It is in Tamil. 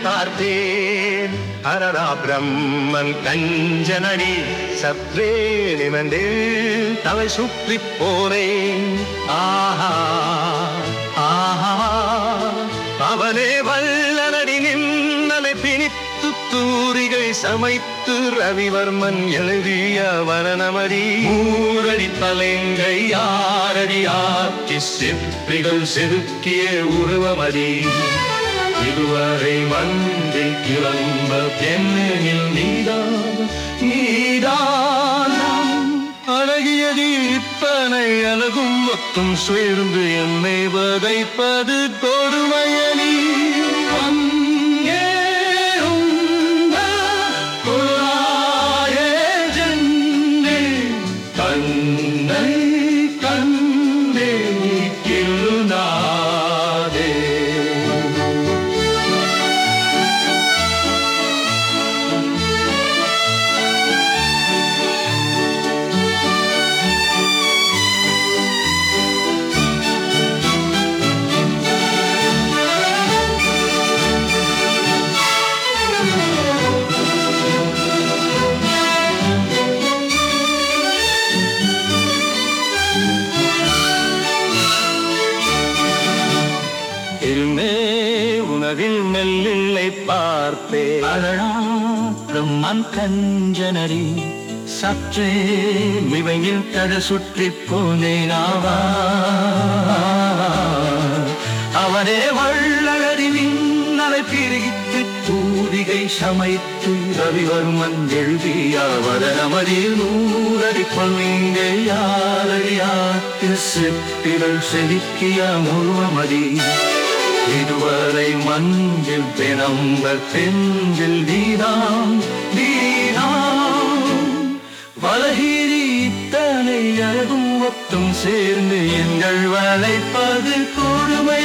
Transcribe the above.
பார்த்தேன் அரடா பிரம்மன் கஞ்சனடி சற்றே நிமந்தே தலை சுற்றி போனேன் ஆஹா ஆஹா அவனே வல்லனடி நின்னலை பிணித்து தூரிகை சமைத்து ரவிவர்மன் எழுதிய வரணமடி ஊரடி தலைங்கை ஆரடி ஆற்றி சிற்பிகள் செதுக்கிய உருவமடி இதுவரை மந்தில் கிளம்ப பெண்ணில் நீதான் நீதான் அழகியதி இத்தனை அழகும் மொத்தம் சேர்ந்து என்னை வதைப்பது கொடுமையனி அங்கே உங்க குழாயே ஜன்னே கண்ணை கண்டே கிருநாதே இருமே உனதில் மெல்லில்லை பார்ப்பே அழகா பிரம்மன் கஞ்சனரி சற்றே மிவையில் தட சுற்றி போனேனாவா அவனே வள்ளழடி மின்னலை பிரித்து தூரிகை சமைத்து ரவிவர்மன் எழுதிய வதனமதில் நூறடி பொன்னிங்கே யாரடியாத்து செப்பிகள் செதுக்கிய முழுவமதி இதுவரை மஞ்சில் பிணம்ப பெஞ்சில் நீதாம் நீதாம் வலகிரி இத்தனை அழகும் மொத்தம் சேர்ந்து எங்கள் வளைப்பது கொடுமை